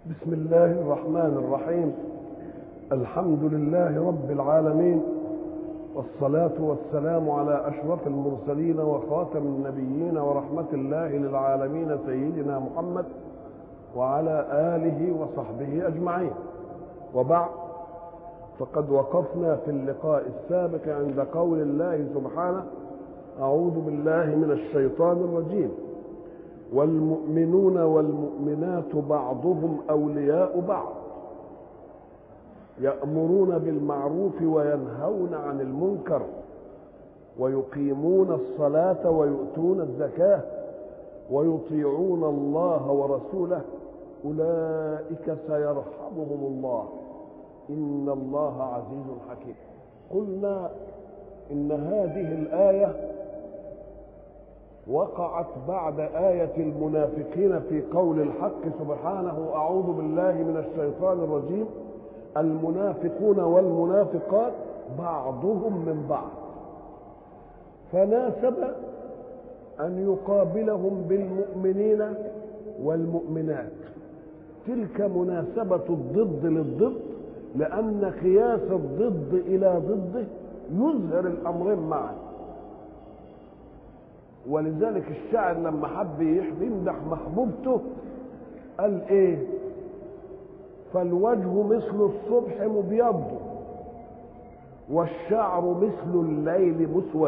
بسم الله الرحمن الرحيم الحمد لله رب العالمين والصلاة والسلام على أشرف المرسلين وخاتم النبيين ورحمة الله للعالمين سيدنا محمد وعلى آله وصحبه أجمعين وبعد فقد وقفنا في اللقاء السابق عند قول الله سبحانه أعوذ بالله من الشيطان الرجيم والمؤمنون والمؤمنات بعضهم أولياء بعض يأمرون بالمعروف وينهون عن المنكر ويقيمون الصلاة ويؤتون الزكاة ويطيعون الله ورسوله أولئك سيرحمهم الله إن الله عزيز حكيم قلنا إن هذه الآية وقعت بعد آية المنافقين في قول الحق سبحانه أعوذ بالله من الشيطان الرجيم المنافقون والمنافقات بعضهم من بعض فناسب أن يقابلهم بالمؤمنين والمؤمنات تلك مناسبة الضد للضد لأن قياس الضد إلى ضده يظهر الأمرين معا ولذلك الشاعر لما حب يمدح محبوبته قال ايه فالوجه مثل الصبح مبيض والشعر مثل الليل مسود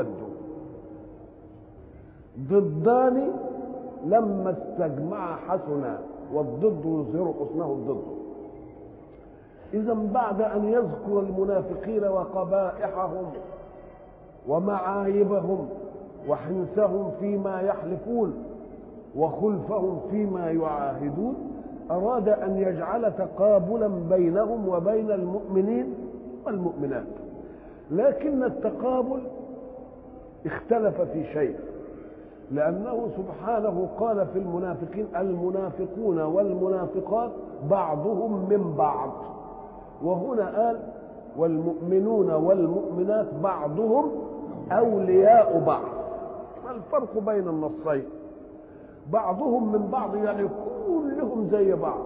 ضدان لما استجمع حسنا والضد يظهر حسنه الضد اذا بعد ان يذكر المنافقين وقبائحهم ومعايبهم وحنسهم فيما يحلفون وخلفهم فيما يعاهدون أراد أن يجعل تقابلا بينهم وبين المؤمنين والمؤمنات لكن التقابل اختلف في شيء لأنه سبحانه قال في المنافقين المنافقون والمنافقات بعضهم من بعض وهنا قال والمؤمنون والمؤمنات بعضهم أولياء بعض ما الفرق بين النصين بعضهم من بعض يعني كلهم زي بعض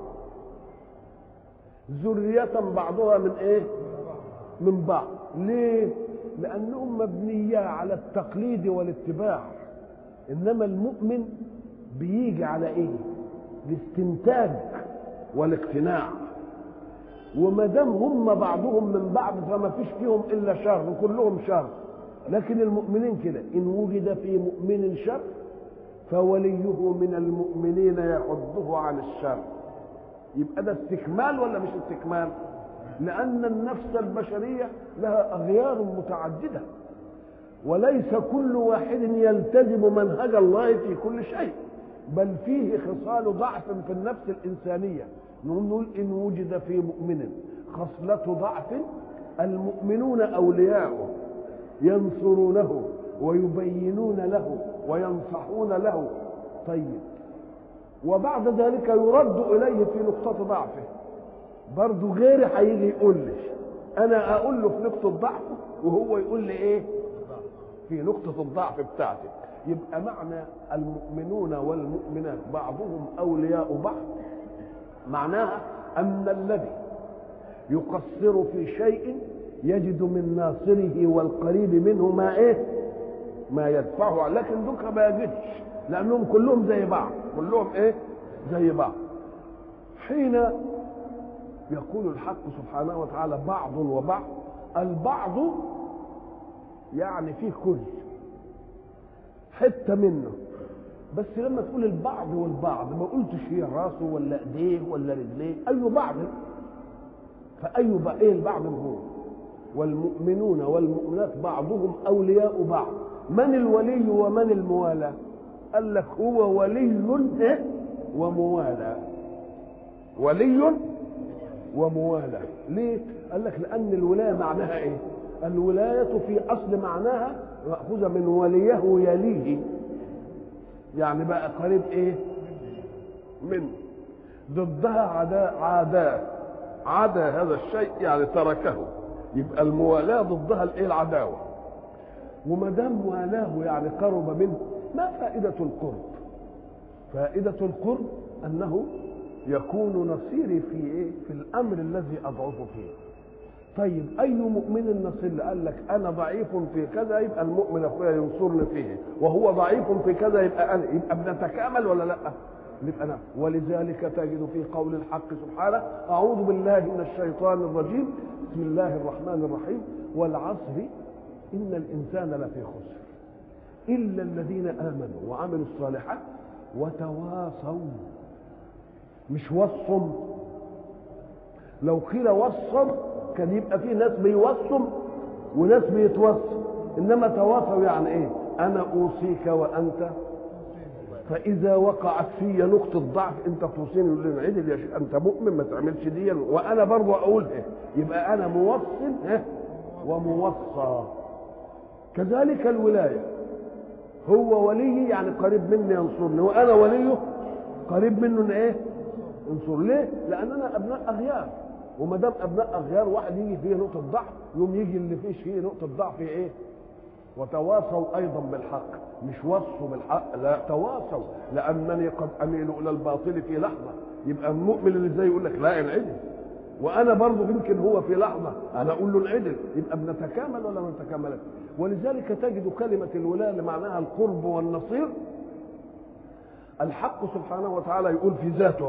ذرية بعضها من ايه من بعض ليه لانهم مبنية على التقليد والاتباع انما المؤمن بيجي على ايه الاستنتاج والاقتناع وما دام هم بعضهم من بعض فما فيش فيهم الا شر كلهم شر لكن المؤمنين كده ان وجد في مؤمن شر فوليه من المؤمنين يحضه عن الشر يبقى ده استكمال ولا مش استكمال لان النفس البشريه لها اغيار متعدده وليس كل واحد يلتزم منهج الله في كل شيء بل فيه خصال ضعف في النفس الانسانيه نقول ان وجد في مؤمن خصله ضعف المؤمنون اولياؤه ينصرونه ويبينون له وينصحون له طيب وبعد ذلك يرد اليه في نقطه ضعفه برضه غيري هيجي يقول لي انا اقول له في نقطه ضعفه وهو يقول لي ايه في نقطه الضعف بتاعتي يبقى معنى المؤمنون والمؤمنات بعضهم اولياء بعض معناها ان الذي يقصر في شيء يجد من ناصره والقريب منه ما ايه ما يدفعه لكن دوك ما يجدش لانهم كلهم زي بعض كلهم ايه زي بعض حين يقول الحق سبحانه وتعالى بعض وبعض البعض يعني فيه كل حته منه بس لما تقول البعض والبعض ما قلتش هي راسه ولا ايديه ولا رجليه اي بعض فاي بعض ايه البعض هو والمؤمنون والمؤمنات بعضهم اولياء بعض من الولي ومن الموالى قال لك هو ولي وموالى ولي وموالى ليه قال لك لان الولايه معناها ايه الولايه في اصل معناها ماخوذه من وليه يليه يعني بقى قريب ايه منه ضدها عداء عداء عدا هذا الشيء يعني تركه يبقى الموالاه ضدها الايه العداوه وما دام والاه يعني قرب منه ما فائده القرب فائده القرب انه يكون نصيري في ايه في الامر الذي اضعف فيه طيب اي مؤمن نصير قال لك انا ضعيف في كذا يبقى المؤمن اخويا ينصرني فيه وهو ضعيف في كذا يبقى انا يبقى بنتكامل ولا لا يبقى أنا ولذلك تجد في قول الحق سبحانه أعوذ بالله من الشيطان الرجيم بسم الله الرحمن الرحيم والعصر إن الإنسان لفي خسر إلا الذين آمنوا وعملوا الصالحات وتواصوا مش وصم لو قيل وصم كان يبقى في ناس بيوصم وناس بيتوصم انما تواصوا يعني ايه انا اوصيك وانت فاذا وقعت في نقطه ضعف انت توصيني يقول لي عدل يا شيخ انت مؤمن ما تعملش دي وانا برضه اقول ايه يبقى انا موصل ها وموصى كذلك الولايه هو ولي يعني قريب مني ينصرني وانا وليه قريب منه ايه انصر ليه لاننا ابناء اغيار وما دام ابناء اغيار واحد يجي فيه نقطه ضعف يوم يجي اللي فيش فيه نقطه ضعف ايه وتواصوا ايضا بالحق مش وصوا بالحق لا تواصوا لانني قد اميل الى الباطل في لحظه يبقى المؤمن اللي زي يقول لك لا انعدل وانا برضه يمكن هو في لحظه انا اقول له انعدل يبقى بنتكامل ولا ما نتكاملش ولذلك تجد كلمه الولايه اللي معناها القرب والنصير الحق سبحانه وتعالى يقول في ذاته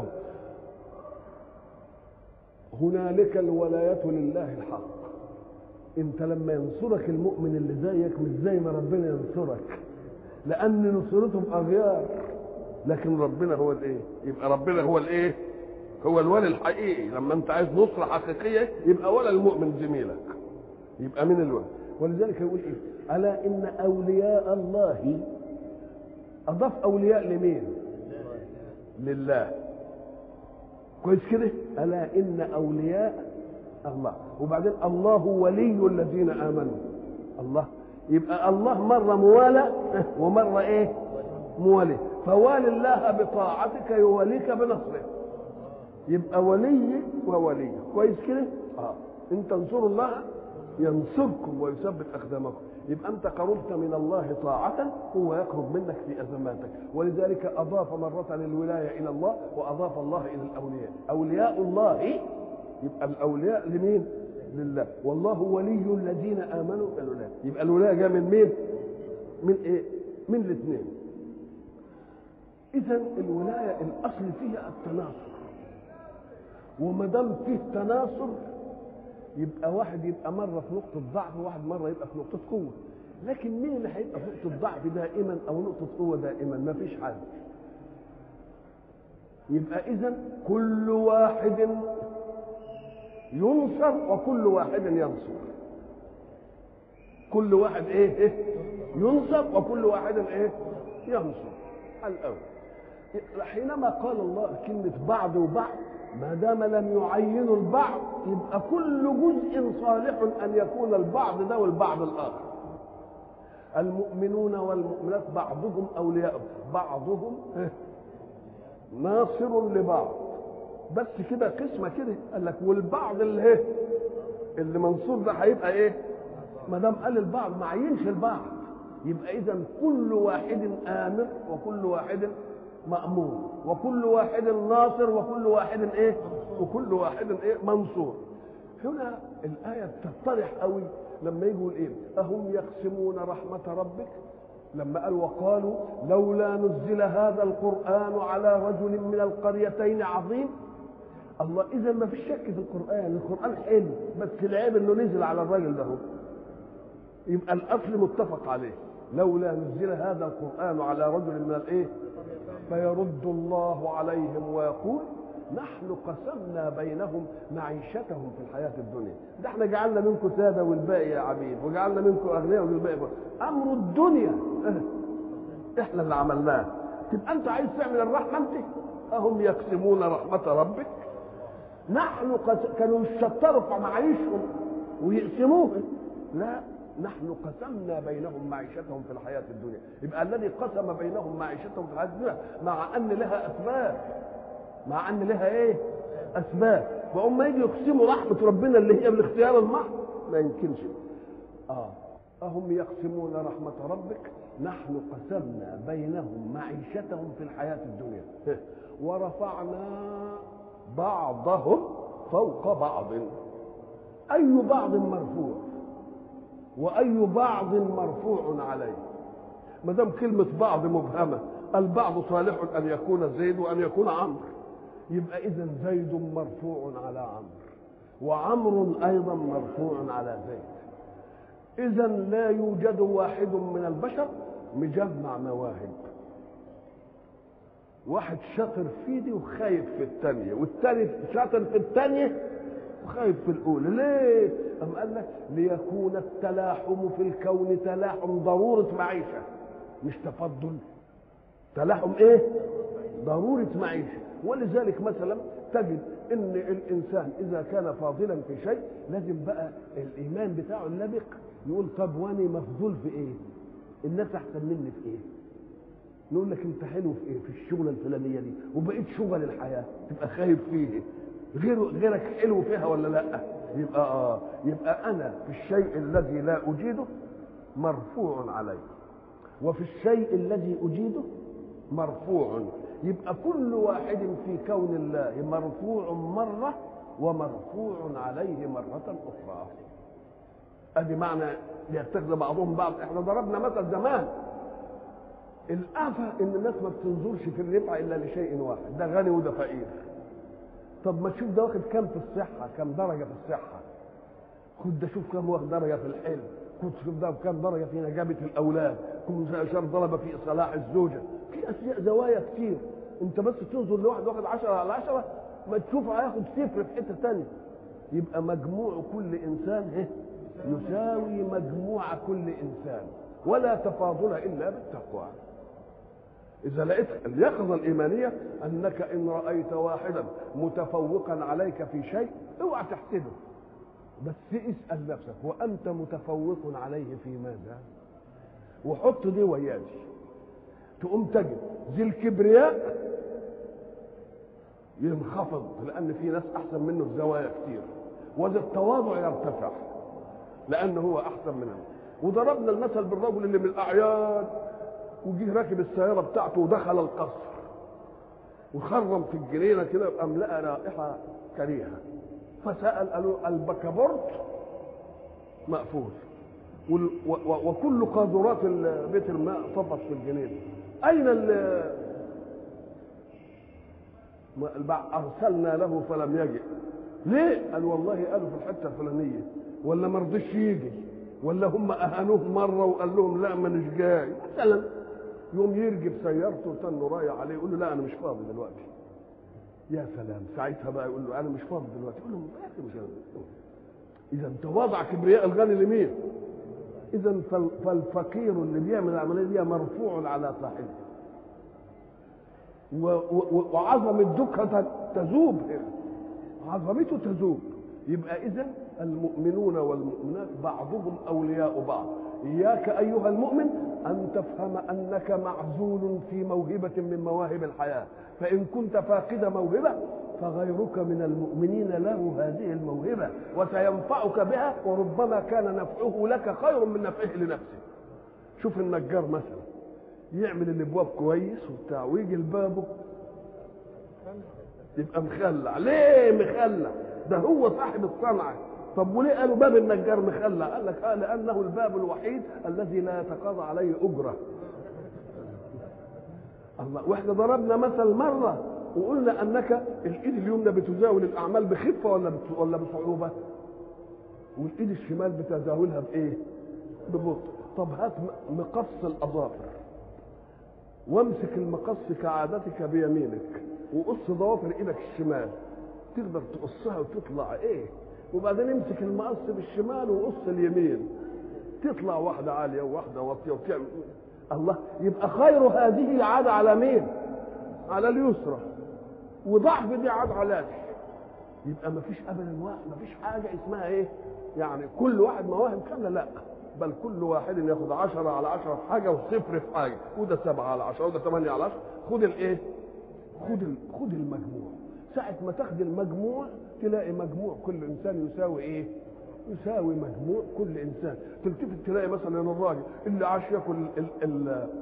هنالك الولاية لله الحق انت لما ينصرك المؤمن اللي زيك مش زي ما ربنا ينصرك لان نصرتهم اغيار لكن ربنا هو الايه يبقى ربنا هو الايه هو الولي الحقيقي لما انت عايز نصرة حقيقية يبقى ولا المؤمن زميلك يبقى من الولي ولذلك يقول ايه الا ان اولياء الله اضاف اولياء لمين لله كويس كده الا ان اولياء الله وبعدين الله ولي الذين امنوا الله يبقى الله مره موالى ومره ايه موالي فوالي الله بطاعتك يوليك بنصره يبقى ولي وولي كويس كده اه ان تنصروا الله ينصركم ويثبت اقدامكم يبقى انت قربت من الله طاعة هو يقرب منك في ازماتك ولذلك اضاف مرة الولاية الى الله واضاف الله الى الاولياء اولياء الله يبقى الاولياء لمين لله والله ولي الذين امنوا الولاية يبقى الولاية جاء من مين من ايه من الاثنين اذا الولاية الاصل فيها التناصر وما دام فيه تناصر يبقى واحد يبقى مره في نقطه ضعف وواحد مره يبقى في نقطه قوه لكن مين اللي هيبقى في نقطه ضعف دائما او نقطه قوه دائما ما فيش حد يبقى اذا كل واحد ينصر وكل واحد ينصر كل واحد ايه, إيه؟ ينصر وكل واحد ايه ينصر الاول حينما قال الله كلمه بعض وبعض ما دام لم يعينوا البعض يبقى كل جزء صالح ان يكون البعض ده والبعض الاخر المؤمنون والمؤمنات بعضهم اولياء بعضهم ناصر لبعض بس كده قسمه كده قال لك والبعض اللي ايه اللي منصور ده هيبقى ايه ما دام قال البعض ما عينش البعض يبقى اذا كل واحد امر وكل واحد مأمور وكل واحد ناصر وكل واحد ايه وكل واحد ايه منصور هنا الآية تتضح قوي لما يقول ايه أهم يقسمون رحمة ربك لما قال وقالوا لولا نزل هذا القرآن على رجل من القريتين عظيم الله إذا ما فيش شك في القرآن القرآن حلو بس العيب إنه نزل على الراجل ده يبقى الأصل متفق عليه لولا نزل هذا القرآن على رجل من الإيه فيرد الله عليهم ويقول نحن قسمنا بينهم معيشتهم في الحياة الدنيا ده احنا جعلنا منكم سادة والباقي يا عبيد وجعلنا منكم أغنياء والباقي أمر الدنيا احنا اللي عملناه تبقى انت عايز تعمل الرحمة انت أهم يقسمون رحمة ربك نحن قس... كانوا يشطروا في معايشهم ويقسموها لا نحن قسمنا بينهم معيشتهم في الحياة الدنيا يبقى الذي قسم بينهم معيشتهم في الحياة الدنيا مع أن لها أسباب مع أن لها إيه أسباب وهم يجي يقسموا رحمة ربنا اللي هي بالاختيار المحض ما يمكنش آه أهم يقسمون رحمة ربك نحن قسمنا بينهم معيشتهم في الحياة الدنيا ورفعنا بعضهم فوق بعض أي بعض مرفوع وأي بعض مرفوع عليه ما دام كلمة بعض مبهمة البعض صالح أن يكون زيد وأن يكون عمرو يبقى إذا زيد مرفوع على عمرو وعمرو أيضا مرفوع على زيد إذا لا يوجد واحد من البشر مجمع مواهب واحد شاطر في دي وخايف في الثانية والثاني شاطر في الثانية وخايف في الأولى ليه؟ أم قال لك ليكون التلاحم في الكون تلاحم ضرورة معيشة مش تفضل تلاحم ايه؟ ضرورة معيشة ولذلك مثلا تجد ان الانسان اذا كان فاضلا في شيء لازم بقى الايمان بتاعه اللبق يقول طب واني مفضول في ايه؟ الناس احسن مني في ايه؟ نقول لك انت حلو في ايه؟ في الشغله الفلانيه دي وبقيت شغل الحياه تبقى خايف فيه غير غيرك حلو فيها ولا لا؟ يبقى اه يبقى انا في الشيء الذي لا اجيده مرفوع علي وفي الشيء الذي اجيده مرفوع يبقى كل واحد في كون الله مرفوع مرة ومرفوع عليه مرة أخرى ادي معنى ليتخذ بعضهم بعض احنا ضربنا مثل زمان الآفة إن الناس ما بتنظرش في الربح إلا لشيء واحد ده غني وده فقير طب ما تشوف ده واخد كام في الصحة كام درجة في الصحة خد ده شوف كام واخد درجة في الحلم خد شوف ده كام درجة في نجابة الأولاد كم شر ضرب في صلاح الزوجة في أشياء زوايا كتير أنت بس تنظر لواحد واخد عشرة على عشرة ما تشوف هياخد صفر في حتة تانية يبقى مجموع كل إنسان إيه يساوي مجموع كل إنسان ولا تفاضل إلا بالتقوى إذا لقيت اليقظة الإيمانية أنك إن رأيت واحدا متفوقا عليك في شيء اوعى تحسده بس اسأل نفسك وأنت متفوق عليه في ماذا؟ وحط دي ويا دي تقوم تجد ذي الكبرياء ينخفض لأن في ناس أحسن منه في زوايا كتير وذي التواضع يرتفع لأنه هو أحسن منه وضربنا المثل بالرجل اللي من الأعيان وجه راكب السياره بتاعته ودخل القصر وخرم في الجنينه كده قام لقى رائحه كريهه فسال قالوا البكابورت مقفول وكل قاذورات بيت الماء طفت في الجنينه اين ال ارسلنا له فلم يجئ ليه؟ قال والله قالوا في الحته الفلانيه ولا ما رضيش يجي ولا هم اهانوه مره وقال لهم لا مانيش جاي مثلا يوم يرجب سيارته وتنه رايح عليه يقول له لا انا مش فاضي دلوقتي يا سلام ساعتها بقى يقول له انا مش فاضي دلوقتي يقول له يا اخي مش اذا تواضع كبرياء الغني لمين؟ اذا فالفقير اللي بيعمل العمليه دي مرفوع على صاحبه وعظمة دكة تذوب عظمته تذوب يبقى اذا المؤمنون والمؤمنات بعضهم اولياء بعض اياك ايها المؤمن ان تفهم انك معزول في موهبه من مواهب الحياه فان كنت فاقد موهبه فغيرك من المؤمنين له هذه الموهبه وسينفعك بها وربما كان نفعه لك خير من نفعه لنفسه شوف النجار مثلا يعمل الابواب كويس وبتاع ويجي لبابه يبقى مخلع ليه مخلع ده هو صاحب الصنعه طب وليه قالوا باب النجار مخلع قال لك آه لانه الباب الوحيد الذي لا يتقاضى عليه اجره الله واحنا ضربنا مثل مره وقلنا انك الايد اليمنى بتزاول الاعمال بخفه ولا ولا بصعوبه والايد الشمال بتزاولها بايه ببطء طب هات مقص الاظافر وامسك المقص كعادتك بيمينك وقص ضوافر ايدك الشمال تقدر تقصها وتطلع ايه وبعدين امسك المقص بالشمال وقص اليمين تطلع واحده عاليه وواحده واطيه وبتعمل الله يبقى خير هذه عاد على مين؟ على اليسرى وضعف دي عاد على دي يبقى ما فيش ابدا واحد ما فيش حاجه اسمها ايه؟ يعني كل واحد مواهب كامله لا بل كل واحد ياخد عشرة على عشرة في حاجة وصفر في حاجة وده سبعة على عشرة وده ثمانية على عشرة خد الايه؟ خد خد المجموع ساعة ما تاخد المجموع تلاقي مجموع كل انسان يساوي ايه؟ يساوي مجموع كل انسان تلتفت تلاقي مثلا الراجل اللي عاش ياكل ال ال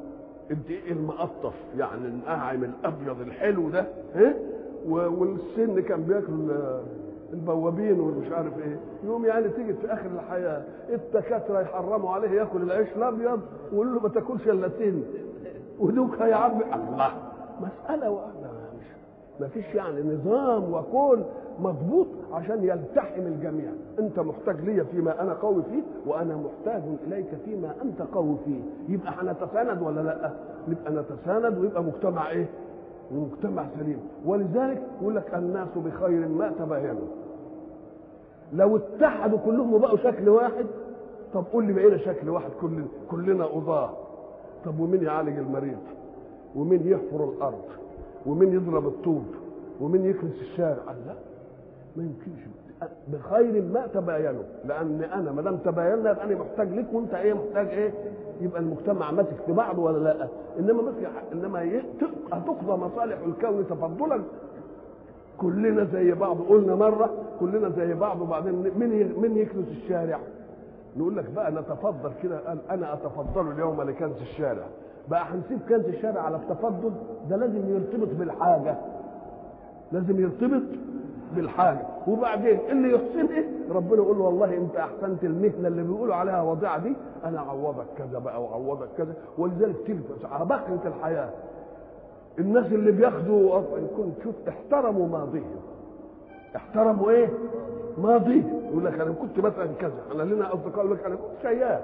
انت ايه المقطف يعني النعم الابيض الحلو ده ها والسن كان بياكل البوابين والمش عارف ايه يوم يعني تيجي في اخر الحياه الدكاتره يحرموا عليه ياكل العيش الابيض ويقول له ما تاكلش الا سن ودوك يا عم الله مساله واحده مش ما فيش يعني نظام وكون مضبوط عشان يلتحم الجميع انت محتاج ليا فيما انا قوي فيه وانا محتاج اليك فيما انت قوي فيه يبقى هنتساند ولا لا نبقى نتساند ويبقى مجتمع ايه مجتمع سليم ولذلك يقول لك الناس بخير ما تباينوا لو اتحدوا كلهم وبقوا شكل واحد طب قول لي بقينا شكل واحد كلنا كلنا قضاه طب ومين يعالج المريض ومين يحفر الارض ومين يضرب الطوب ومين يكنس الشارع قال لا ما يمكنش بخير ما تباينوا لان انا ما دام تباينا يبقى انا محتاج لك وانت ايه محتاج ايه يبقى المجتمع ماسك في بعضه ولا لا انما ماسك انما هتقضى مصالح الكون تفضلا كلنا زي بعض قلنا مره كلنا زي بعض وبعدين مين مين يكنس الشارع نقول لك بقى نتفضل كده قال انا اتفضل اليوم لكنس الشارع بقى هنسيب كنس الشارع على التفضل ده لازم يرتبط بالحاجه لازم يرتبط بالحاجه وبعدين اللي يحسن ايه ربنا يقول له والله انت احسنت المهنه اللي بيقولوا عليها وضيعه دي انا اعوضك كذا بقى واعوضك كذا ولذلك تلفت عبقرة الحياه الناس اللي بياخدوا يكون تشوف احترموا ماضيهم احترموا ايه ماضيهم يقول لك انا كنت مثلا كذا انا لنا اصدقاء يقول لك انا كنت شيال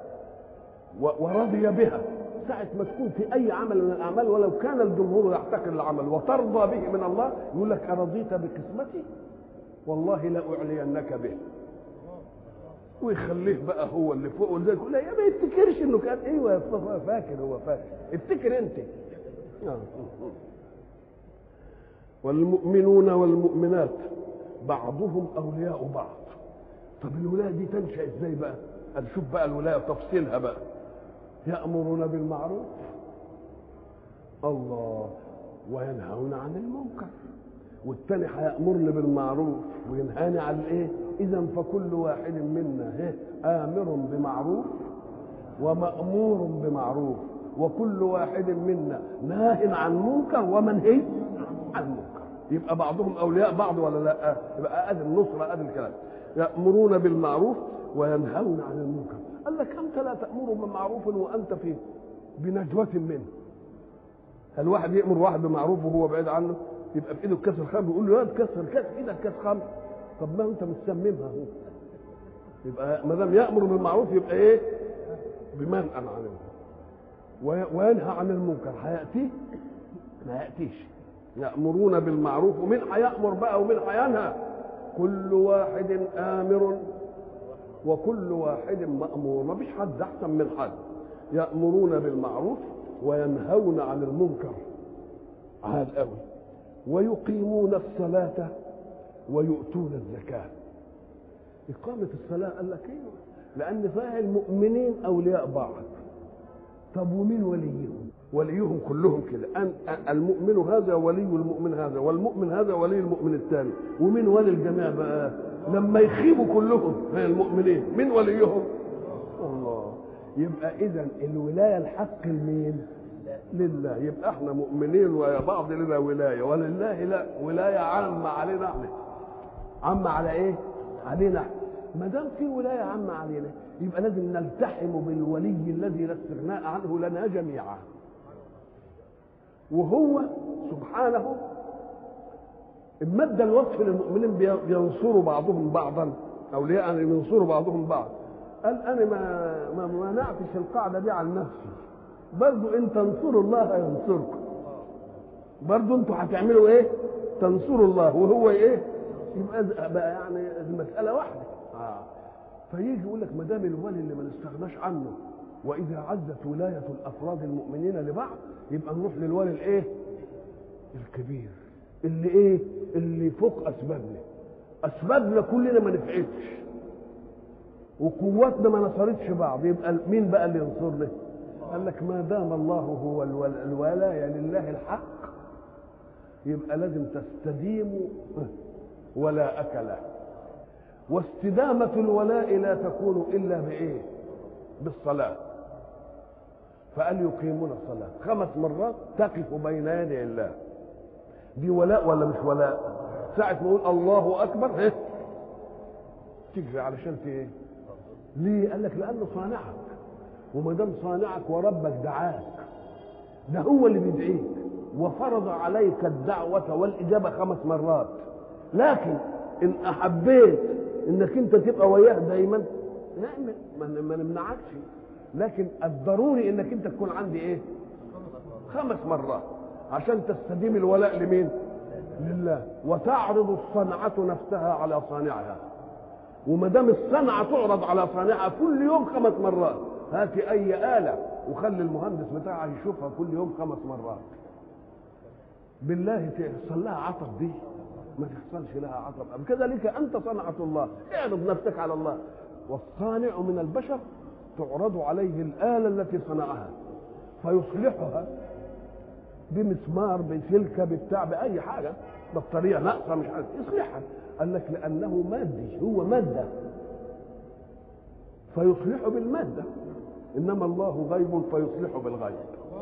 ورضي بها ساعة ما تكون في أي عمل من الأعمال ولو كان الجمهور يحتقر العمل وترضى به من الله يقول لك أرضيت بقسمتي والله لأعلينك به ويخليه بقى هو اللي فوق ولذلك يقول لا يا ما يفتكرش انه كان ايوه فاكر هو فاكر افتكر انت والمؤمنون والمؤمنات بعضهم اولياء بعض طب الولايه دي تنشا ازاي بقى؟ شوف بقى الولايه تفصيلها بقى يأمرون بالمعروف الله وينهون عن المنكر والتاني هيأمرني بالمعروف وينهاني عن الايه؟ إذا فكل واحد منا إيه؟ آمر بمعروف ومأمور بمعروف وكل واحد منا ناه عن منكر ومنهي عن منكر يبقى بعضهم أولياء بعض ولا لا؟ يبقى أدي النصرة أدي الكلام يأمرون بالمعروف وينهون عن المنكر قال لك انت لا تامر بمعروف وانت في بنجوة منه هل واحد يامر واحد بمعروف وهو بعيد عنه يبقى في ايده كاس الخمر يقول له يا كسر كاس ايدك كاس خمر طب ما انت مسممها اهو يبقى ما دام يامر بالمعروف يبقى ايه بمنع عن وينهى عن المنكر هياتيه ما ياتيش يامرون بالمعروف ومين هيامر بقى ومين هينهى كل واحد امر وكل واحد مأمور ما فيش حد أحسن من حد يأمرون بالمعروف وينهون عن المنكر عاد قوي ويقيمون الصلاة ويؤتون الزكاة إقامة الصلاة قال لك أيوه لأن فيها المؤمنين أولياء بعض طب ومين وليهم؟ وليهم كلهم كده أن المؤمن هذا ولي المؤمن هذا والمؤمن هذا ولي المؤمن الثاني ومين ولي الجميع بقى؟ لما يخيبوا كلهم من المؤمنين من وليهم الله يبقى اذا الولايه الحق لمين لله يبقى احنا مؤمنين ويا بعض لنا ولايه ولله لا ولايه عامه علينا احنا عامه على ايه علينا ما دام في ولايه عامه علينا يبقى لازم نلتحم بالولي الذي لا استغناء عنه لنا جميعا وهو سبحانه مد الوصف للمؤمنين بينصروا بعضهم بعضا اولياء ان ينصروا بعضهم بعض قال انا ما ما منعتش القاعده دي عن نفسي برضو ان تنصروا الله ينصركم برضو انتوا هتعملوا ايه تنصروا الله وهو ايه يبقى بقى يعني المساله واحده آه. فيجي يقول لك ما دام الولي اللي ما نستغناش عنه واذا عزت ولايه الافراد المؤمنين لبعض يبقى نروح للولي الايه الكبير اللي ايه اللي فوق اسبابنا اسبابنا كلنا ما نفعتش وقواتنا ما نصرتش بعض يبقى مين بقى اللي ينصرنا قال لك ما دام الله هو الولايه لله الحق يبقى لازم تستديم ولاءك له واستدامة الولاء لا تكون إلا بإيه؟ بالصلاة فقال يقيمون الصلاة خمس مرات تقف بين يدي الله دي ولاء ولا مش ولاء ساعة ما يقول الله أكبر إيه؟ تجري علشان ايه ليه قال لك لأنه صانعك وما دام صانعك وربك دعاك ده هو اللي بيدعيك وفرض عليك الدعوة والإجابة خمس مرات لكن إن أحبيت إنك أنت تبقى وياه دايما لا ما نمنعكش لكن الضروري إنك أنت تكون عندي إيه؟ خمس مرات عشان تستديم الولاء لمين؟ لله وتعرض الصنعة نفسها على صانعها وما دام الصنعة تعرض على صانعها كل يوم خمس مرات هات أي آلة وخلي المهندس بتاعها يشوفها كل يوم خمس مرات بالله تحصل لها عطب دي ما تحصلش لها عطب كذلك أنت صنعة الله اعرض نفسك على الله والصانع من البشر تعرض عليه الآلة التي صنعها فيصلحها بمسمار بسلكة بتاع بأي حاجة بطارية ناقصة مش عارف يصلحها قال لك لأنه مادي هو مادة فيصلح بالمادة إنما الله غيب فيصلح بالغيب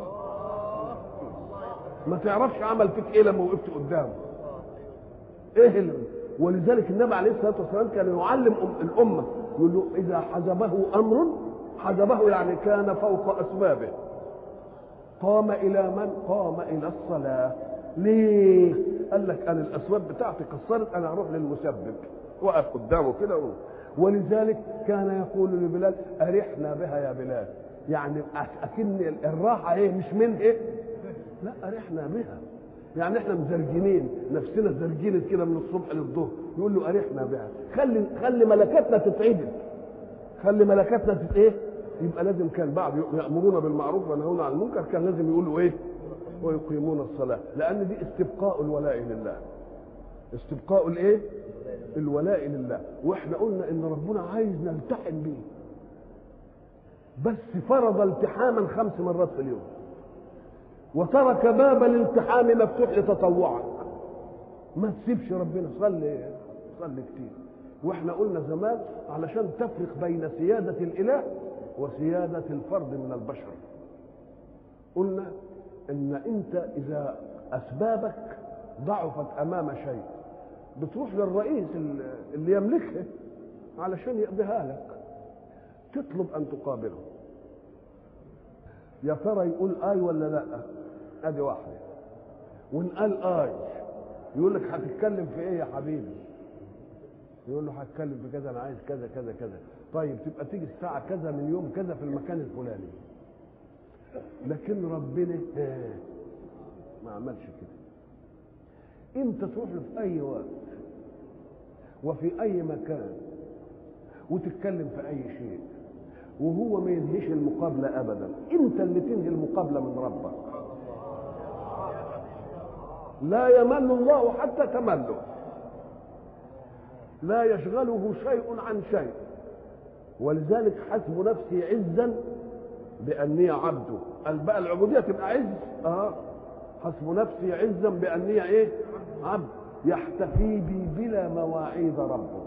ما تعرفش عمل فيك ايه لما وقفت قدامه ايه اللي ولذلك النبي عليه الصلاه والسلام كان يعلم الامه يقول له اذا حجبه امر حجبه يعني كان فوق اسبابه قام الى من قام الى الصلاه ليه قال لك انا الاسباب بتاعتي قصرت انا اروح للمسبب وقف قدامه كده ولذلك كان يقول لبلال ارحنا بها يا بلال يعني اكن الراحه ايه مش من ايه لا ارحنا بها يعني احنا مزرجنين نفسنا زرجينت كده من الصبح للظهر يقول له ارحنا بها خلي خلي ملكاتنا تتعدل خلي ملكاتنا تت ايه يبقى لازم كان بعض يامرون بالمعروف وينهون عن المنكر كان لازم يقولوا ايه ويقيمون الصلاه لان دي استبقاء الولاء لله استبقاء الايه الولاء لله واحنا قلنا ان ربنا عايز نلتحم بيه بس فرض التحاما خمس مرات في اليوم وترك باب الالتحام مفتوح لتطوعك ما تسيبش ربنا صلي صلي كتير واحنا قلنا زمان علشان تفرق بين سيادة الإله وسيادة الفرد من البشر قلنا ان انت اذا اسبابك ضعفت امام شيء بتروح للرئيس اللي يملكها علشان يقضيها لك تطلب ان تقابله يا ترى يقول اي ولا لا ادي واحده وان قال اي يقول لك هتتكلم في ايه يا حبيبي يقول له هتكلم في كذا انا عايز كذا كذا كذا طيب تبقى تيجي الساعه كذا من يوم كذا في المكان الفلاني لكن ربنا ما عملش كده انت تروح له في اي وقت وفي اي مكان وتتكلم في اي شيء وهو ما ينهيش المقابله ابدا انت اللي تنهي المقابله من ربك لا يمل الله حتى تمله لا يشغله شيء عن شيء ولذلك حسب نفسي عزا بأني عبده قال بقى العبودية تبقى عز اه حسب نفسي عزا بأني ايه عبد يحتفي بي بلا مواعيد ربه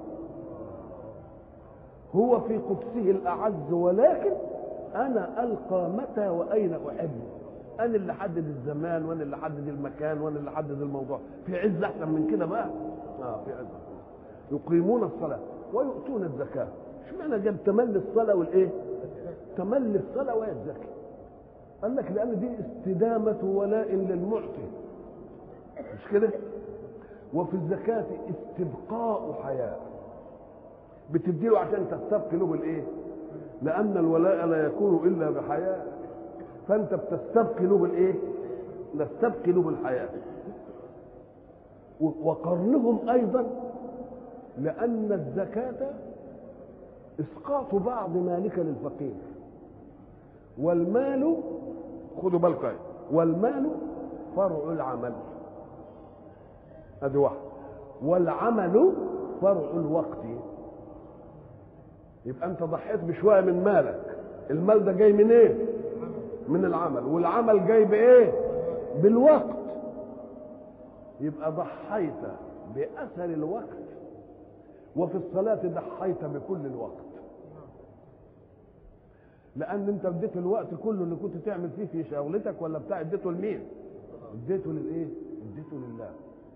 هو في قدسه الأعز ولكن أنا ألقى متى وأين أحبه أنا اللي حدد الزمان وأنا اللي حدد المكان وأنا اللي حدد الموضوع في عز أحسن من كده بقى آه في عز يقيمون الصلاة ويؤتون الزكاة اشمعنى جاب تملي الصلاة والإيه؟ تملي الصلاة وهي الزكاة قال لك لأن دي استدامة ولاء للمعطي مش كده؟ وفي الزكاة استبقاء حياة بتديله عشان تستبقي له بالايه؟ لأن الولاء لا يكون إلا بحياة فأنت بتستبقي له بالايه؟ نستبقي له بالحياة وقرنهم أيضا لأن الزكاة إسقاط بعض مالك للفقير والمال خدوا بالكم والمال فرع العمل ادي واحد والعمل فرع الوقت يبقى انت ضحيت بشويه من مالك المال ده جاي من ايه من العمل والعمل جاي بايه بالوقت يبقى ضحيت باثر الوقت وفي الصلاه ضحيت بكل الوقت لان انت اديت الوقت كله اللي كنت تعمل فيه في شغلتك ولا بتاع اديته لمين اديته للايه اديته لله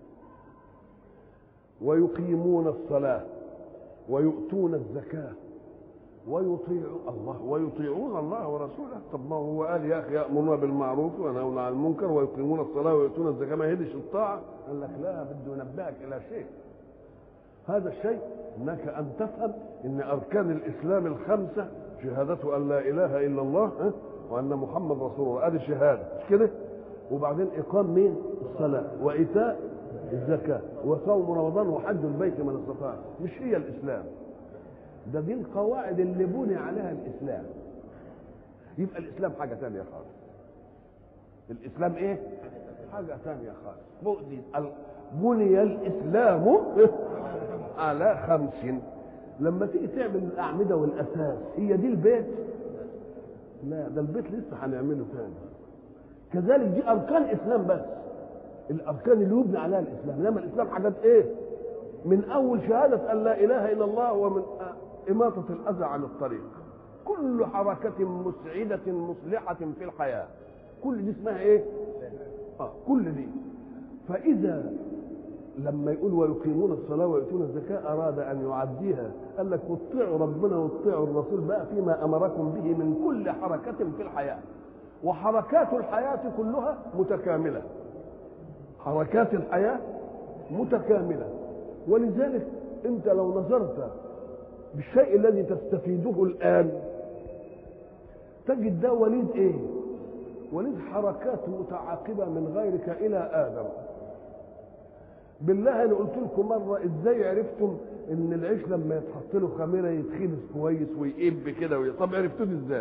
ويقيمون الصلاه ويؤتون الزكاه ويطيعون الله ويطيعون الله ورسوله طب ما هو قال يا اخي يامرون بالمعروف وينهون عن المنكر ويقيمون الصلاه ويؤتون الزكاه ما هدش الطاعه قال لك لا بده ينبهك الى شيء هذا الشيء انك ان تفهم ان اركان الاسلام الخمسه شهادة ان لا اله الا الله ها؟ وان محمد رسول الله ادي شهاده مش كده وبعدين اقام مين الصلاه وايتاء الزكاه وصوم رمضان وحج البيت من استطاع مش هي الاسلام ده دي القواعد اللي بني عليها الاسلام يبقى الاسلام حاجه ثانيه خالص الاسلام ايه حاجه ثانيه خالص بني بني الاسلام على خمس لما تيجي تعمل الاعمده والاساس هي دي البيت لا ده البيت لسه هنعمله ثاني كذلك دي اركان الاسلام بس الاركان اللي يبنى عليها الاسلام انما الاسلام حاجات ايه من اول شهاده ان لا اله الا الله ومن إماطة الأذى عن الطريق كل حركة مسعدة مصلحة في الحياة كل دي اسمها إيه؟ آه كل دي فإذا لما يقول ويقيمون الصلاة ويؤتون الزكاة أراد أن يعديها قال لك واطيعوا ربنا واطيعوا الرسول بقى فيما أمركم به من كل حركة في الحياة وحركات الحياة كلها متكاملة حركات الحياة متكاملة ولذلك أنت لو نظرت بالشيء الذي تستفيده الآن تجد ده وليد إيه؟ وليد حركات متعاقبة من غيرك إلى آدم بالله أنا قلت لكم مرة إزاي عرفتم إن العيش لما يتحط له خميرة يتخبز كويس ويقب كده وي... طب عرفتوه إزاي؟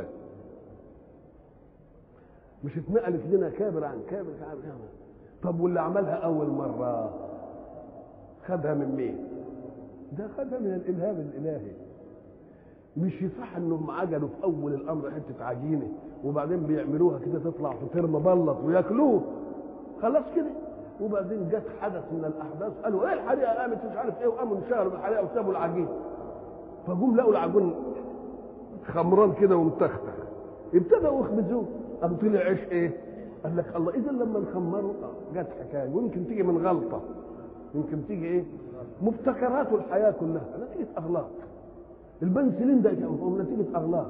مش اتنقلت لنا كابر عن كابر عن كابر طب واللي عملها أول مرة خدها من مين؟ ده خدها من الالهام الالهي مش يصح انهم عجلوا في اول الامر حته عجينه وبعدين بيعملوها كده تطلع فطير مبلط وياكلوه خلاص كده وبعدين جت حدث من الاحداث قالوا ايه الحريقه قامت مش عارف ايه وقاموا انشغلوا بالحريقه وسابوا العجين فجم لقوا العجين خمران كده ومتختخ ابتدوا يخبزوه قام طلع عيش ايه؟ قال لك الله اذا لما نخمره جت حكايه ويمكن تيجي من غلطه يمكن تيجي ايه؟ مبتكرات الحياه كلها نتيجه اغلاط البنسلين ده هو نتيجه اغلاط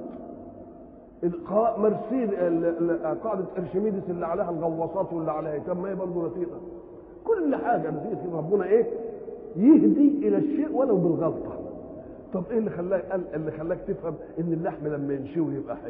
مرسيل قاعده ارشميدس اللي عليها الغواصات واللي عليها طب ما هي برضه نتيجه كل حاجه نتيجه ربنا ايه يهدي الى الشيء ولو بالغلطه طب ايه اللي خلاك اللي خلاك تفهم ان اللحم لما ينشوي يبقى حلو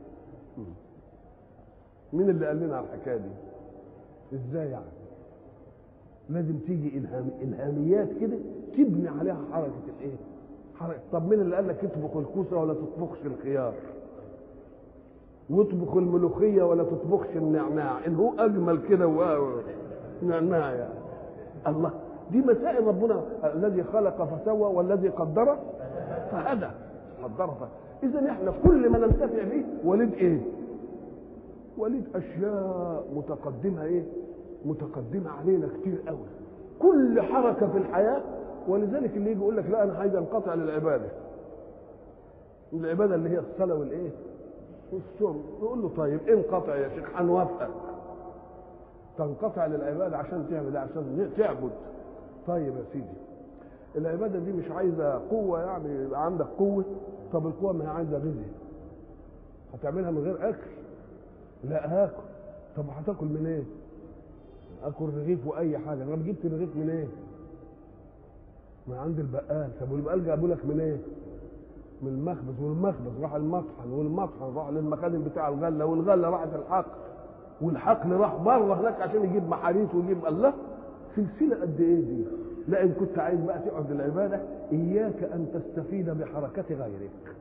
مين اللي قال لنا على الحكايه دي ازاي يعني لازم تيجي إلهام الهاميات كده تبني عليها حركه الايه حركه طب مين اللي قال لك اطبخ الكوسه ولا تطبخش الخيار واطبخ الملوخيه ولا تطبخش النعناع ان هو اجمل كده نعناع يعني الله دي مسائل ربنا الذي خلق فسوى والذي قدر فهدى قدر فهدى اذا احنا كل ما ننتفع به وليد ايه وليد اشياء متقدمه ايه متقدمه علينا كتير قوي كل حركه في الحياه ولذلك اللي يجي يقول لك لا انا عايز انقطع للعباده العباده اللي هي الصلاه والايه والصوم نقول له طيب انقطع يا شيخ هنوافقك تنقطع للعباده عشان تعمل عشان تعبد طيب يا سيدي العباده دي مش عايزه قوه يعني يبقى عندك قوه طب القوه ما هي عايزه غذاء هتعملها من غير اكل لا هاكل طب هتاكل من ايه اكل رغيف واي حاجه طب جبت الرغيف من ايه من عند البقال طب والبقال جابوا لك من ايه من المخبز والمخبز راح المطحن والمطحن راح للمخازن بتاع الغله والغله راحت الحقل والحقل راح بره هناك عشان يجيب محاريت ويجيب الله سلسله قد ايه دي لا ان كنت عايز بقى تقعد العباده اياك ان تستفيد بحركه غيرك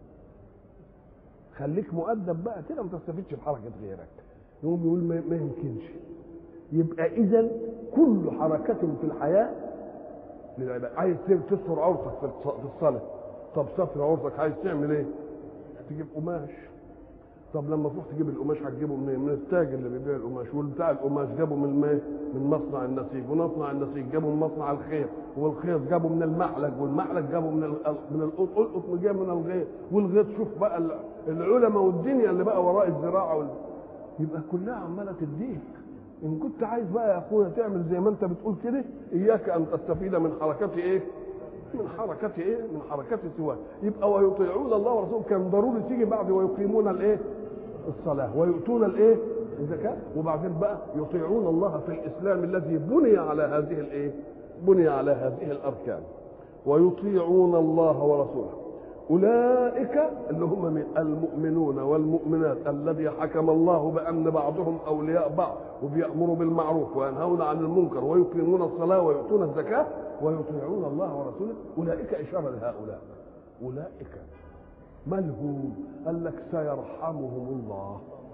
خليك مؤدب بقى كده ما تستفيدش بحركه غيرك يقوم يقول ما, ما يمكنش يبقى اذا كل حركه في الحياه للعباده عايز تستر عورتك في الصلاه طب ستر عورتك عايز تعمل ايه تجيب قماش طب لما تروح تجيب القماش هتجيبه منين؟ من التاجر اللي بيبيع القماش والبتاع القماش جابه من الماء من مصنع النسيج ومصنع النسيج جابه من مصنع الخيط والخيط جابه من المحلق والمحلق جابه من ال- من القط القط جابه من الغيط والغيط شوف بقى ال- العلماء والدنيا اللي بقى وراء الزراعه وال... يبقى كلها عماله تديك ان كنت عايز بقى يا اخويا تعمل زي ما انت بتقول كده اياك ان تستفيد من حركات ايه من حركة ايه؟ من حركة سواه، يبقى ويطيعون الله ورسوله كان ضروري تيجي بعد ويقيمون الايه؟ الصلاة ويؤتون الايه؟ الزكاة وبعدين بقى يطيعون الله في الإسلام الذي بني على هذه الايه؟ بني على هذه الأركان ويطيعون الله ورسوله أولئك اللي هم من المؤمنون والمؤمنات الذي حكم الله بأن بعضهم أولياء بعض وبيأمروا بالمعروف وينهون عن المنكر ويقيمون الصلاة ويؤتون الزكاة ويطيعون الله ورسوله أولئك إشارة لهؤلاء أولئك من هم قال لك سيرحمهم الله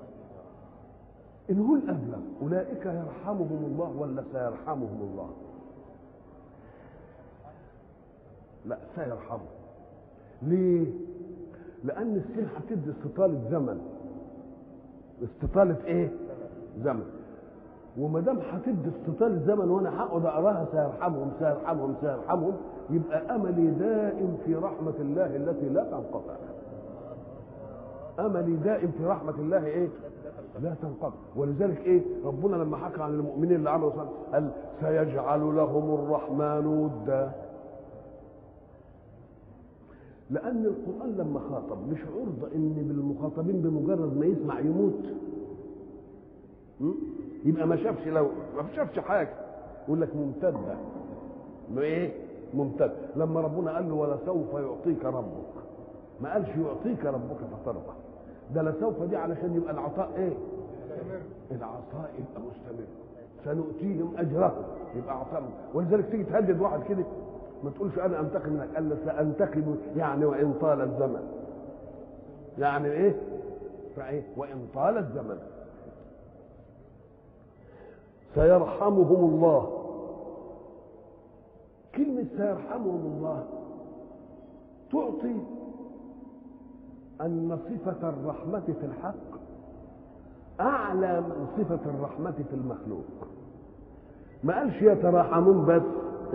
إن هو الأبلغ أولئك يرحمهم الله ولا سيرحمهم الله لا سيرحمهم ليه لأن السين هتدي استطالة زمن استطالة إيه زمن وما دام هتدي استطالة زمن وانا هقعد اقراها سيرحمهم سيرحمهم سيرحمهم يبقى املي دائم في رحمة الله التي لا تنقطع املي دائم في رحمة الله ايه لا تنقطع ولذلك ايه ربنا لما حكى عن المؤمنين اللي عملوا صالح قال سيجعل لهم الرحمن ودا لان القران لما خاطب مش عرضه ان بالمخاطبين بمجرد ما يسمع يموت م? يبقى ما شافش لو ما شافش حاجه يقول لك ممتده انه ايه ممتد لما ربنا قال له ولسوف يعطيك ربك ما قالش يعطيك ربك فترضى ده لسوف دي علشان يبقى العطاء ايه العطاء يبقى مستمر سنؤتيهم اجرهم يبقى عطاء ولذلك تيجي تهدد واحد كده ما تقولش انا انتقم منك قال له سانتقم يعني وان طال الزمن يعني ايه فايه وان طال الزمن سيرحمهم الله كلمة سيرحمهم الله تعطي أن صفة الرحمة في الحق أعلى من صفة الرحمة في المخلوق ما قالش يتراحمون بس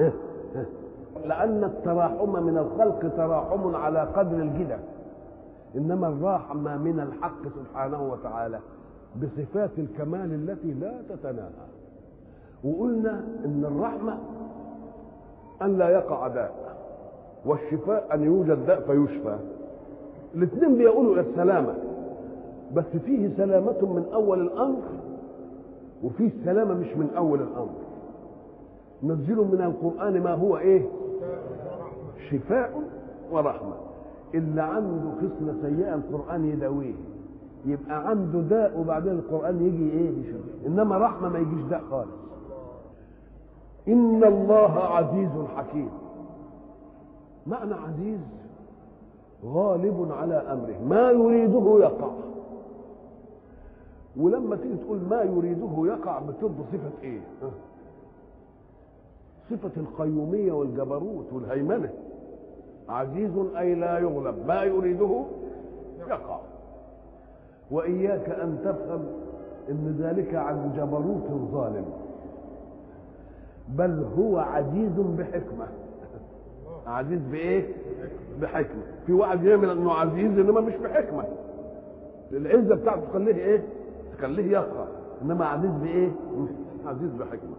لأن التراحم من الخلق تراحم على قدر الجدة إنما الرحمة من الحق سبحانه وتعالى بصفات الكمال التي لا تتناهى وقلنا ان الرحمه ان لا يقع داء والشفاء ان يوجد داء فيشفى الاثنين بيقولوا الى السلامه بس فيه سلامه من اول الامر وفيه سلامه مش من اول الامر نزل من القران ما هو ايه شفاء ورحمه اللي عنده خصله سيئه القران يداويه يبقى عنده داء وبعدين القران يجي ايه يشفي انما رحمه ما يجيش داء خالص إن الله عزيز حكيم معنى عزيز غالب على أمره ما يريده يقع ولما تيجي تقول ما يريده يقع بتض صفة إيه؟ صفة القيومية والجبروت والهيمنة عزيز أي لا يغلب ما يريده يقع وإياك أن تفهم أن ذلك عن جبروت ظالم بل هو عزيز بحكمة عزيز بإيه؟ بحكمة في واحد يعمل أنه عزيز إنما مش بحكمة العزة بتاعته تخليه إيه؟ تخليه يقع إنما عزيز بإيه؟ عزيز بحكمة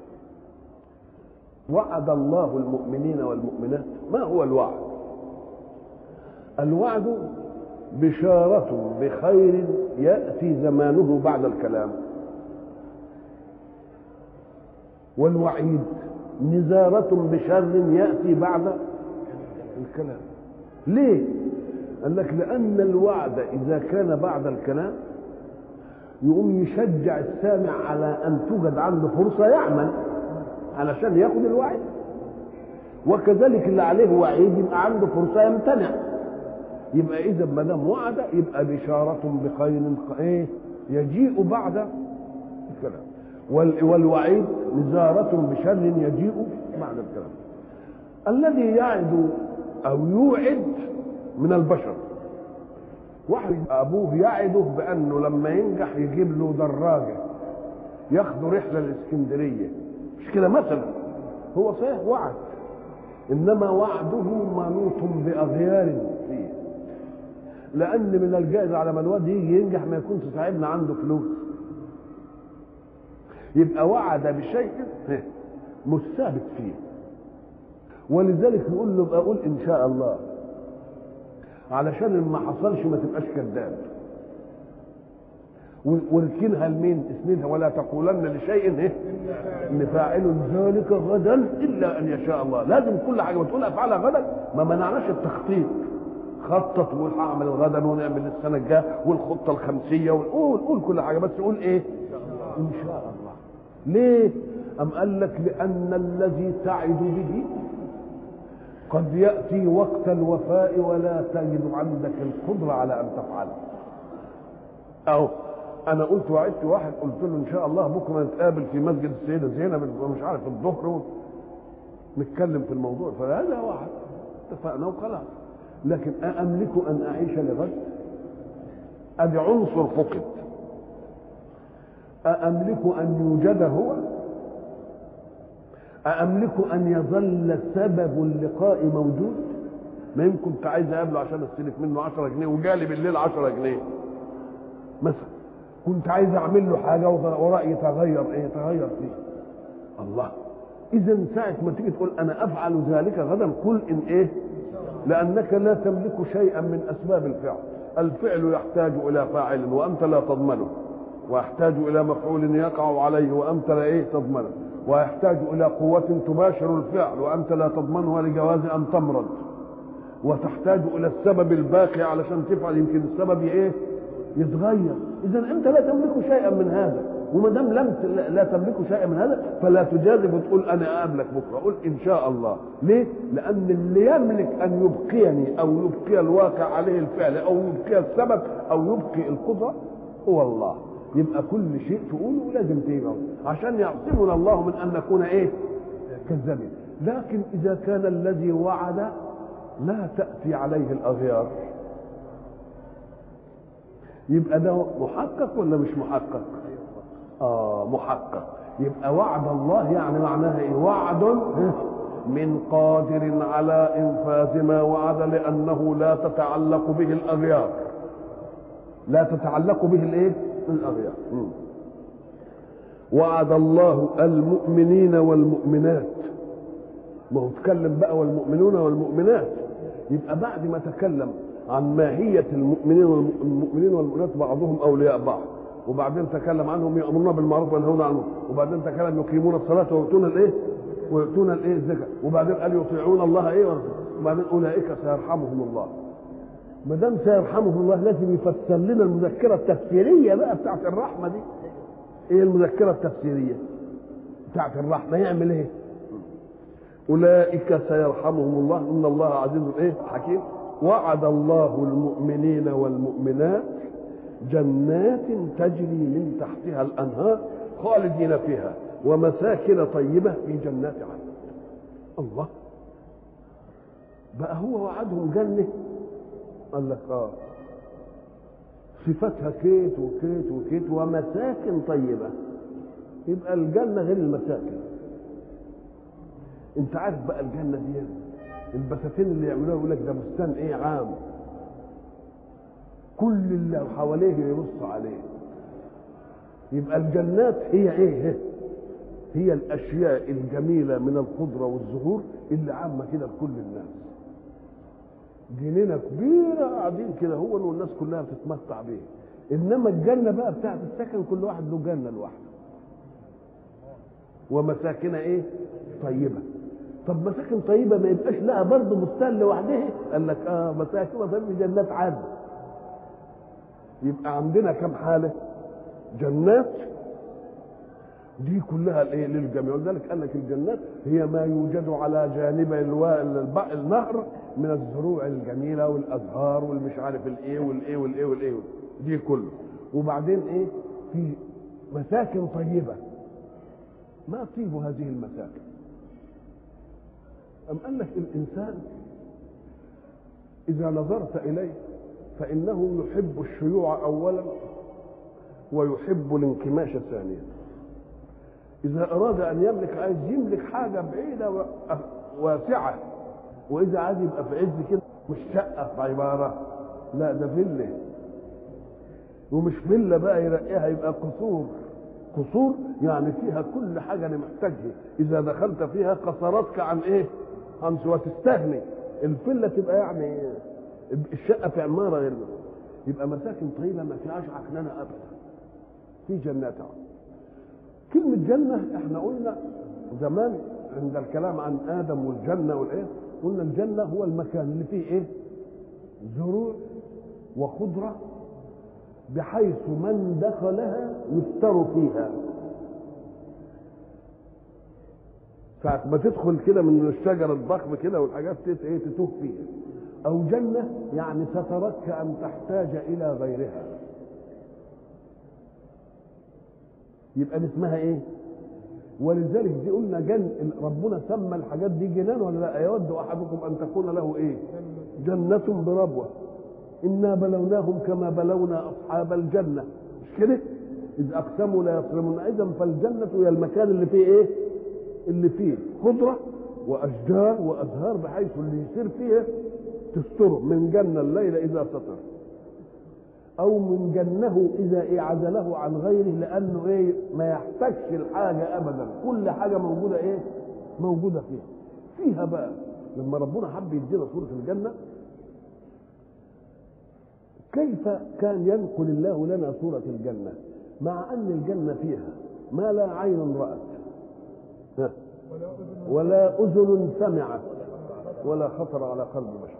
وعد الله المؤمنين والمؤمنات ما هو الوعد؟ الوعد بشارة بخير يأتي زمانه بعد الكلام والوعيد نزارة بشر يأتي بعد الكلام ليه؟ قال لك لأن الوعد إذا كان بعد الكلام يقوم يشجع السامع على أن توجد عنده فرصة يعمل علشان ياخد الوعد وكذلك اللي عليه وعيد يبقى عنده فرصة يمتنع يبقى إذا ما دام وعد يبقى بشارة بخير إيه يجيء بعد الكلام والوعيد نزارة بشر يجيء بعد الكلام الذي يعد أو يوعد من البشر واحد ابوه يعده بانه لما ينجح يجيب له دراجه ياخدوا رحله الاسكندريه مش كده مثلا هو صحيح وعد انما وعده منوط باغيار فيه لان من الجائز على ما الواد يجي ينجح ما يكونش صاحبنا عنده فلوس يبقى وعد بشيء مش ثابت فيه ولذلك نقول له اقول ان شاء الله علشان ما حصلش ما تبقاش كذاب واركنها لمين اسندها ولا تقولن لشيء ايه ان فاعل ذلك غدا الا ان يشاء الله لازم كل حاجه بتقول افعلها غدا ما منعناش التخطيط خطط وقول هعمل غدا ونعمل السنه الجايه والخطه الخمسيه وقول قول كل حاجه بس قول ايه ان شاء الله ليه ام قال لك لان الذي تعد به قد ياتي وقت الوفاء ولا تجد عندك القدره على ان تفعله اهو انا قلت وعدت واحد قلت له ان شاء الله بكره نتقابل في مسجد السيده زينب مش عارف الظهر نتكلم في الموضوع فهذا واحد اتفقنا وخلاص لكن أأملك أن أعيش لغد أدي عنصر فقد أأملك أن يوجد هو أأملك أن يظل سبب اللقاء موجود ما يمكن كنت عايز اقابله عشان استلف منه 10 جنيه وجالي بالليل 10 جنيه مثلا كنت عايز اعمل له حاجه ورأيي تغير ايه تغير فيه الله اذا ساعه ما تيجي تقول انا افعل ذلك غدا قل ان ايه لانك لا تملك شيئا من اسباب الفعل الفعل يحتاج الى فاعل وانت لا تضمنه ويحتاج الى مفعول يقع عليه وانت لا ايه تضمنه ويحتاج الى قوة تباشر الفعل وانت لا تضمنها لجواز ان تمرض وتحتاج الى السبب الباقي علشان تفعل يمكن السبب ايه يتغير اذا انت لا تملك شيئا من هذا وما دام لم لا تملك شيئا من هذا فلا تجازف وتقول انا اقابلك بكره قول ان شاء الله ليه لان اللي يملك ان يبقيني او يبقي الواقع عليه الفعل او يبقي السبب او يبقي القدره هو الله يبقى كل شيء تقوله لازم تيجي عشان يعصمنا الله من ان نكون ايه كذابين لكن اذا كان الذي وعد لا تاتي عليه الاغيار يبقى ده محقق ولا مش محقق اه محقق يبقى وعد الله يعني معناها ايه وعد من قادر على انفاذ ما وعد لانه لا تتعلق به الاغيار لا تتعلق به الايه الاغيار وعد الله المؤمنين والمؤمنات ما هو اتكلم بقى والمؤمنون والمؤمنات يبقى بعد ما تكلم عن ماهية المؤمنين والمؤمنين والمؤمنات بعضهم أولياء بعض وبعدين تكلم عنهم يأمرون بالمعروف وينهون عن المنكر وبعدين تكلم يقيمون الصلاة ويؤتون الإيه؟ ويؤتون الإيه الزكاة وبعدين قال يطيعون الله إيه ورسوله وبعدين أولئك سيرحمهم الله ما دام سيرحمهم الله لازم يفسر لنا المذكرة التفسيرية بقى بتاعت الرحمة دي إيه المذكرة التفسيرية بتاعت الرحمة يعمل إيه؟ أولئك سيرحمهم الله إن الله عزيز إيه؟ حكيم وعد الله المؤمنين والمؤمنات جنات تجري من تحتها الانهار خالدين فيها ومساكن طيبه في جنات عدن الله بقى هو وعدهم جنه قال لك اه صفتها كيت وكيت وكيت ومساكن طيبه يبقى الجنه غير المساكن انت عارف بقى الجنه دي البساتين اللي يعملوها يقول لك ده بستان ايه عام كل اللي حواليه يبص عليه يبقى الجنات هي ايه هي الاشياء الجميله من الخضره والزهور اللي عامه كده لكل الناس جنينه كبيره قاعدين كده هو والناس كلها بتتمتع بيه انما الجنه بقى بتاعت السكن كل واحد له جنه لوحده ومساكن ايه طيبه طب مساكن طيبه ما يبقاش لها برضه بستان لوحدها قال لك اه مساكن طيبه في جنات عدن يبقى عندنا كم حاله جنات دي كلها الايه للجميع ولذلك قال لك الجنات هي ما يوجد على جانب النهر من الزروع الجميله والازهار والمش عارف الايه والايه والايه والايه دي كله وبعدين ايه في مساكن طيبه ما طيب هذه المساكن أم قال لك الإنسان إذا نظرت إليه فإنه يحب الشيوع أولا ويحب الانكماش ثانيا إذا أراد أن يملك عايز يملك حاجة بعيدة واسعة وإذا عايز يبقى في عز كده مش شقة في عبارة لا ده فيلا ومش فيلا بقى يرقيها يبقى قصور قصور يعني فيها كل حاجة أنا محتاجها إذا دخلت فيها قصرتك عن إيه؟ عن وتستغني الفيلا تبقى يعني الشقة في عمارة غير يبقى مساكن طيبة ما فيهاش عكننة أبدا في جنات كلمة جنة احنا قلنا زمان عند الكلام عن آدم والجنة والإيه قلنا الجنة هو المكان اللي فيه إيه زروع وخضرة بحيث من دخلها يستر فيها ساعة ما تدخل كده من الشجر الضخم كده والحاجات ايه تتوه فيها أو جنة يعني سترك أن تحتاج إلى غيرها يبقى دي اسمها ايه ولذلك دي قلنا جن ربنا سمى الحاجات دي جنان ولا لا يود احدكم ان تكون له ايه جنة بربوة انا بلوناهم كما بلونا اصحاب الجنة مش كده اذ اقسموا لا يصرمون اذا فالجنة هي المكان اللي فيه ايه اللي فيه خضرة واشجار وازهار بحيث اللي يسير فيها تستره من جنة الليل اذا سطر او من جنه اذا إيه عزله عن غيره لانه ايه ما يحتاجش الحاجه ابدا كل حاجه موجوده ايه موجوده فيها فيها بقى لما ربنا حب يدينا صوره الجنه كيف كان ينقل الله لنا صوره الجنه مع ان الجنه فيها ما لا عين رات ولا اذن سمعت ولا خطر على قلب بشر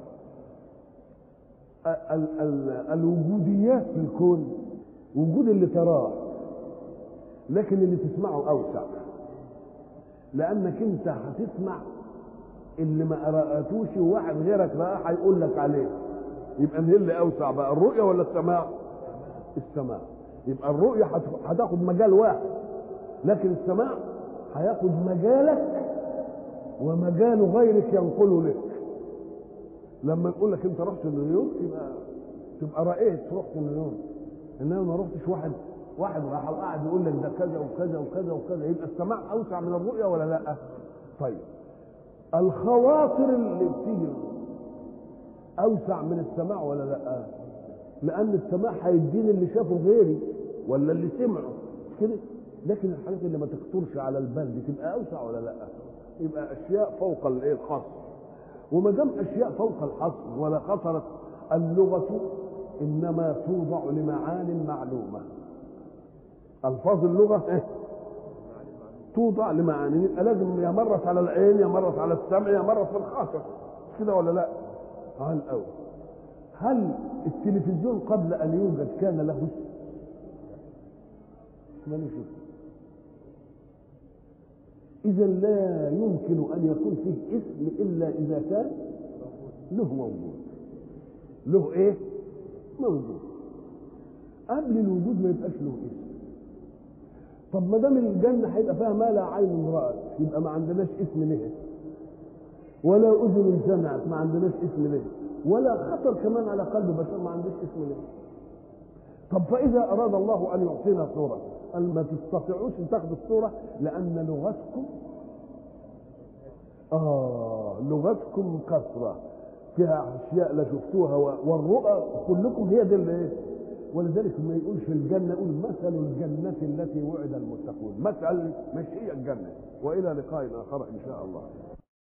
ال ال الوجوديات في الكون وجود اللي تراه لكن اللي تسمعه اوسع لانك انت هتسمع اللي ما قراتوش وواحد غيرك راه هيقول لك عليه يبقى مين اللي اوسع بقى الرؤيه ولا السماع السماع يبقى الرؤيه هتاخد مجال واحد لكن السماع هياخد مجالك ومجال غيرك ينقله لك لما نقول لك انت رحت نيويورك يبقى تبقى رأيت رحت نيويورك انما ما رحتش واحد واحد راح وقعد يقول لك ده كذا وكذا وكذا وكذا يبقى السماع اوسع من الرؤيه ولا لا؟ طيب الخواطر اللي بتيجي اوسع من السماع ولا لا؟ لان السماع هيديني اللي شافه غيري ولا اللي سمعه كده لكن الحاجات اللي ما تخطرش على البال دي تبقى اوسع ولا لا؟ يبقى اشياء فوق الايه الخاص وما دام اشياء فوق الحصر ولا خطرت اللغه انما توضع لمعان معلومه الفاظ اللغه إيه؟ توضع لمعاني يبقى لازم يا مرت على العين يا مرت على السمع يا مرت في الخاطر كده ولا لا؟ على الاول هل التلفزيون قبل ان يوجد كان له اسم؟ ما نشوف إذا لا يمكن أن يكون فيه اسم إلا إذا كان له موجود له إيه؟ موجود قبل الوجود ما يبقاش له اسم طب ما دام الجنة هيبقى فيها ما لا عين رأت يبقى ما عندناش اسم له ولا أذن سمعت ما عندناش اسم له ولا خطر كمان على قلب بشر ما عندوش اسم له طب فإذا أراد الله أن يعطينا صورة قال ما تستطيعوش ان تاخدوا الصوره لان لغتكم اه لغتكم كثره فيها اشياء لا شفتوها والرؤى كلكم هي دي اللي ايه ولذلك ما يقولش الجنه يقول مثل الجنه التي وعد المتقون مثل مش هي الجنه والى لقاء اخر ان شاء الله